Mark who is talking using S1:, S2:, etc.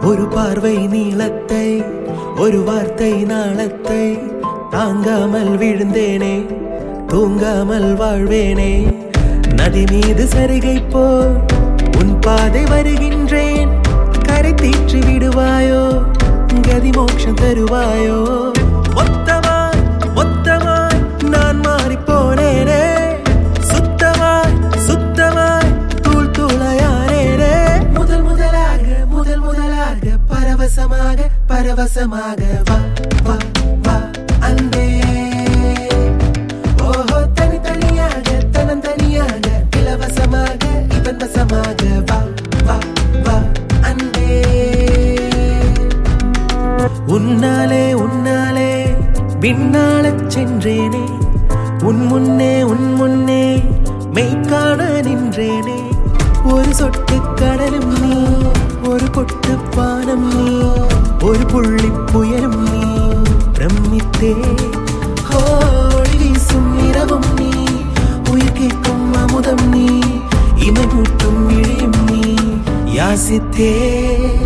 S1: ஒரு பார்வை நீளத்தை ஒரு வார்த்தை நாளத்தை தாங்காமல் விழுந்தேனே தூங்காமல் வாழ்வேனே நதி மீது சரிகை போ உன் பாதை வருகின்றேன் கரை தீற்றி விடுவாயோ கதி மோட்சம் தருவாயோ மொத்தமாய் மொத்தமாய் நான் மாறி போனேனே சுத்தமாய் சுத்தமாய் தூள் தூளையானேனே முதல் முதலாக முதல் முதலாக பரவசமாக பரவசமாக வா வா வா அன்பே ஓஹோ தனித்தனியாக தனந்தனியாக இலவசமாக இவன் வசமாக வா வா வா அன்பே உன்னாலே உன்னாலே விண்ணாளச் சென்றேனே உன் முன்னே உன் முன்னே மெய்க்காண நின்றேனே ஒரு சொட்டு கடலும் நீ ஒரு பொட்டு பானம் நீ ஒரு புள்ளி புயலும் நீ பிரமித்தே கோழி வீசும் இரவும் நீ உயிர் கேட்கும் அமுதம் நீ இமை மூட்டும் இழியும் நீ யாசித்தே